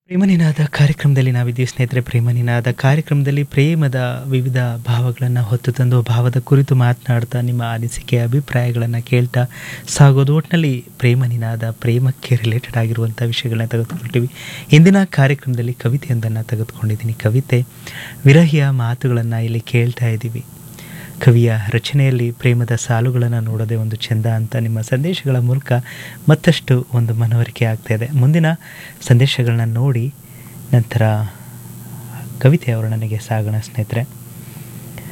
ಪ್ರೇಮನಿನಾದ ಕಾರ್ಯಕ್ರಮದಲ್ಲಿ ನಾವಿದ್ದೀವಿ ಸ್ನೇಹಿತರೆ ಪ್ರೇಮನಿನಾದ ಕಾರ್ಯಕ್ರಮದಲ್ಲಿ ಪ್ರೇಮದ ವಿವಿಧ ಭಾವಗಳನ್ನು ಹೊತ್ತು ತಂದು ಭಾವದ ಕುರಿತು ಮಾತನಾಡ್ತಾ ನಿಮ್ಮ ಅನಿಸಿಕೆ ಅಭಿಪ್ರಾಯಗಳನ್ನು ಕೇಳ್ತಾ ಸಾಗೋದು ಒಟ್ಟಿನಲ್ಲಿ ಪ್ರೇಮನಿನಾದ ಪ್ರೇಮಕ್ಕೆ ರಿಲೇಟೆಡ್ ಆಗಿರುವಂಥ ವಿಷಯಗಳನ್ನ ತೆಗೆದುಕೊಳ್ತೀವಿ ಇಂದಿನ ಕಾರ್ಯಕ್ರಮದಲ್ಲಿ ಕವಿತೆಯೊಂದನ್ನು ತೆಗೆದುಕೊಂಡಿದ್ದೀನಿ ಕವಿತೆ ವಿರಹಿಯ ಮಾತುಗಳನ್ನು ಇಲ್ಲಿ ಕೇಳ್ತಾ ಇದ್ದೀವಿ ಕವಿಯ ರಚನೆಯಲ್ಲಿ ಪ್ರೇಮದ ಸಾಲುಗಳನ್ನು ನೋಡೋದೇ ಒಂದು ಚೆಂದ ಅಂತ ನಿಮ್ಮ ಸಂದೇಶಗಳ ಮೂಲಕ ಮತ್ತಷ್ಟು ಒಂದು ಮನವರಿಕೆ ಆಗ್ತಾ ಇದೆ ಮುಂದಿನ ಸಂದೇಶಗಳನ್ನ ನೋಡಿ ನಂತರ ಕವಿತೆ ಅವರು ನನಗೆ ಸಾಗೋಣ ಸ್ನೇಹಿತರೆ